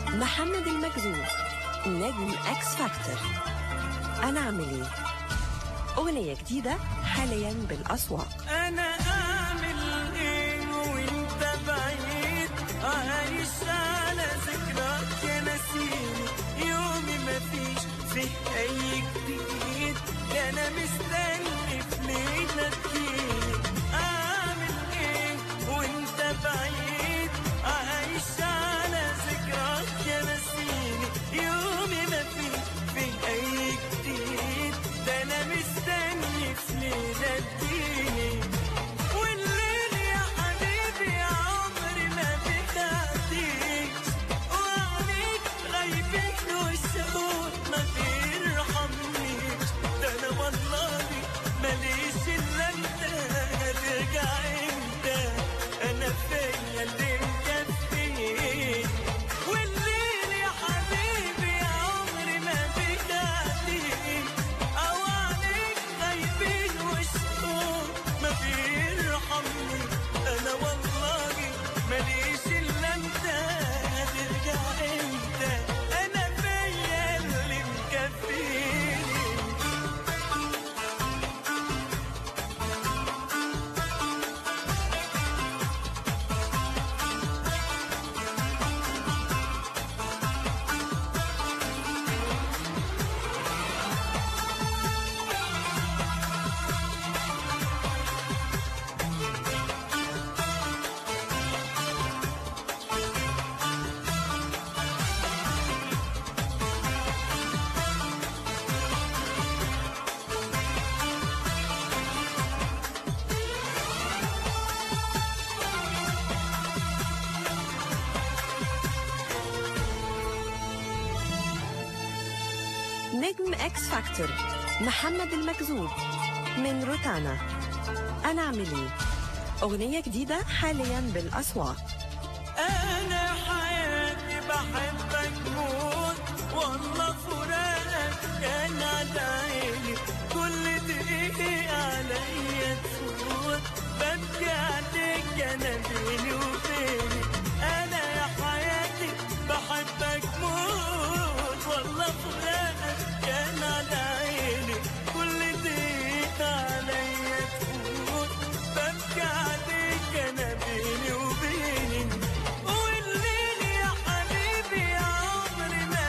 محمد المجذوب نجم اكس فاكتور انا اعمل ايه اغنيه جديده حاليا بالاسواق انا اعمل ايه وانت بعيد عايش على ذكراك يا نسيني يومي مفيش فيه اي جديد ده انا مستني في ليلة تجيلي اعمل ايه وانت بعيد عايش على ذكراك يا نسيني يومي مفيش فيه اي جديد ده انا مستني في ليلة تجيلي والليل يا حبيبي يا عمري ما بتعديش وعليك غايبين والشهور ما بيرحمنيش ده انا والله ماليش الا انت هترجع امتى انا فيا اللي مكفيني والليل يا حبيبي يا عمري ما بتعديش او عليك غايبين والشهور ما بيرحمني انا والله ماليش الا انت هترجع امتى انا فيا اللي مكفيني نجم اكس فاكتور محمد المجذوب من روتانا انا اعمل ايه اغنيه جديده حاليا بالاسواق انا حياتي بحبك موت والله فراقك كان على عيني كل دقيقة عليا تفوت ببكي عليك انا بيني وبينك انا يا حياتي بحبك موت والله فراقك كان على عيني كل دقيقة عليا تفوت ببكي عليك انا بيني وبينك والليل يا حبيبي يا عمري ما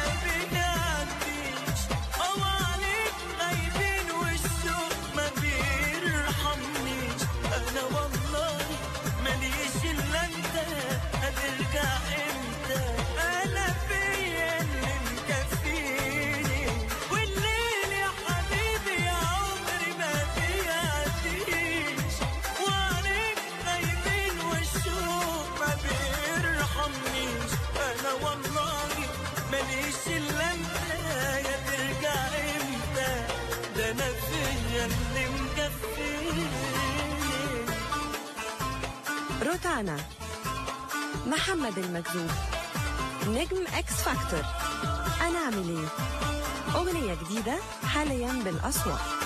بيعديش او عليك غايبين والشوق ما بيرحمنيش انا والله ماليش الا انت هترجع امتى انا فيا اللي مكفيني والليل يا حبيبي يا عمري ما بيعديش وعليك غايبين والشوق ما بيرحمنيش انا والله ماليش الا انت يا ترجع امتى ده انا فيا اللي مكفيني روتانا محمد المجذوب نجم اكس فاكتور انا اعمل ايه اغنيه جديده حاليا بالاسواق